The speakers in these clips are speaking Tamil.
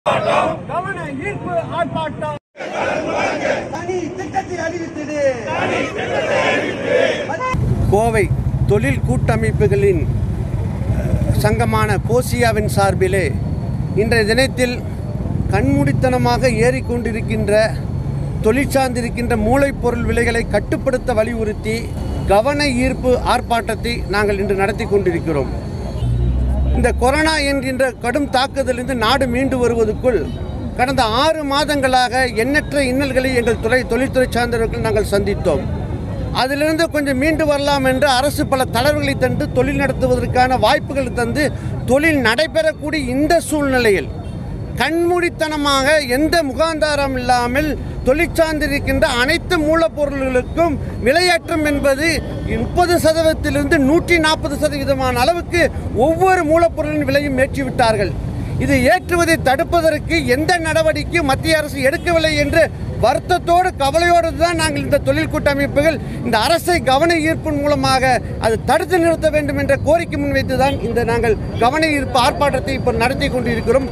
கவன ஈர்ப்பு ஆர்ப்பாட்டம் தனி திட்டத்தை அறிவித்தது கோவை தொழில் கூட்டமைப்புகளின் அஹ், சங்கமான கோசியாவின் சார்பிலே இன்றைய தினத்தில் கண்மூடித்தனமாக ஏறிக்கொண்டிருக்கின்ற தொழிற்சார்ந்திருக்கின்ற மூளைப்பொருள் விலைகளை கட்டுப்படுத்த வலியுறுத்தி கவன ஈர்ப்பு ஆர்ப்பாட்டத்தை நாங்கள் இன்று நடத்தி கொண்டிருக்கிறோம் இந்த கொரோனா என்கின்ற கடும் தாக்குதலிருந்து நாடு மீண்டு வருவதற்குள் கடந்த ஆறு மாதங்களாக எண்ணற்ற இன்னல்களை எங்கள் துறை தொழில்துறை சார்ந்தவர்கள் நாங்கள் சந்தித்தோம் அதிலிருந்து கொஞ்சம் மீண்டு வரலாம் என்று அரசு பல தளர்வுகளை தந்து தொழில் நடத்துவதற்கான வாய்ப்புகள் தந்து தொழில் நடைபெறக்கூடிய இந்த சூழ்நிலையில் கண்மூடித்தனமாக எந்த முகாந்தாரம் இல்லாமல் தொழிற்சார்ந்திருக்கின்ற அனைத்து மூலப்பொருள்களுக்கும் விலையேற்றம் என்பது முப்பது சதவீதத்திலிருந்து நூற்றி நாற்பது சதவீதமான அளவுக்கு ஒவ்வொரு மூலப்பொருளின் விலையும் ஏற்றிவிட்டார்கள் இது ஏற்றுவதை தடுப்பதற்கு எந்த நடவடிக்கை மத்திய அரசு எடுக்கவில்லை என்று வருத்தத்தோடு கவலையோடு தான் நாங்கள் இந்த தொழில் கூட்டமைப்புகள் இந்த அரசை கவன ஈர்ப்பின் மூலமாக அது தடுத்து நிறுத்த வேண்டும் என்ற கோரிக்கை முன்வைத்து தான் இந்த நாங்கள் கவன ஈர்ப்பு ஆர்ப்பாட்டத்தை இப்போ நடத்தி கொண்டிருக்கிறோம்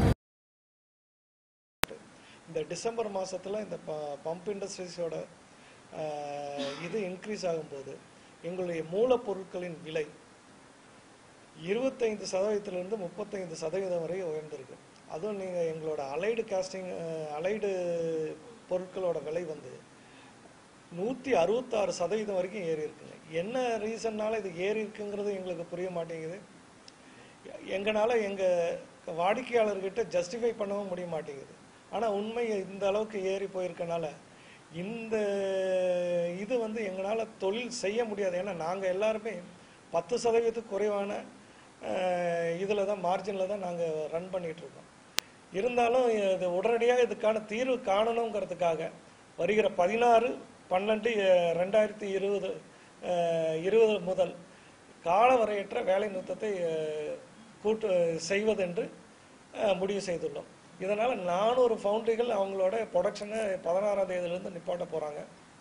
இந்த டிசம்பர் மாதத்தில் இந்த ப பம்ப் இண்டஸ்ட்ரீஸோட இது இன்க்ரீஸ் ஆகும்போது எங்களுடைய மூலப்பொருட்களின் விலை இருபத்தைந்து சதவீதத்திலிருந்து முப்பத்தைந்து சதவீதம் வரை உயர்ந்திருக்கு அதுவும் நீங்கள் எங்களோட அலைடு காஸ்டிங் அலைடு பொருட்களோட விலை வந்து நூற்றி அறுபத்தாறு சதவீதம் வரைக்கும் ஏறி இருக்குங்க என்ன ரீசன்னால இது ஏறி இருக்குங்கிறது எங்களுக்கு புரிய மாட்டேங்குது எங்களால் எங்கள் வாடிக்கையாளர்கிட்ட ஜஸ்டிஃபை பண்ணவும் முடிய மாட்டேங்குது ஆனால் உண்மை இந்த அளவுக்கு ஏறி போயிருக்கனால இந்த இது வந்து எங்களால் தொழில் செய்ய முடியாது ஏன்னா நாங்கள் எல்லாருமே பத்து சதவீதத்துக்கு குறைவான இதில் தான் மார்ஜினில் தான் நாங்கள் ரன் பண்ணிட்டு இருக்கோம் இருந்தாலும் இது உடனடியாக இதுக்கான தீர்வு காணணுங்கிறதுக்காக வருகிற பதினாறு பன்னெண்டு அஹ், ரெண்டாயிரத்தி இருபது அஹ், இருபது முதல் காலவரையற்ற வேலை நிறுத்தத்தை அஹ், கூட்டு செய்வதென்று அஹ், முடிவு செய்துள்ளோம் இதனால் நானூறு ஃபவுண்டரிகள் அவங்களோட ப்ரொடக்ஷனை பதினாறாம் தேதியிலேருந்து நிப்பாட்ட போகிறாங்க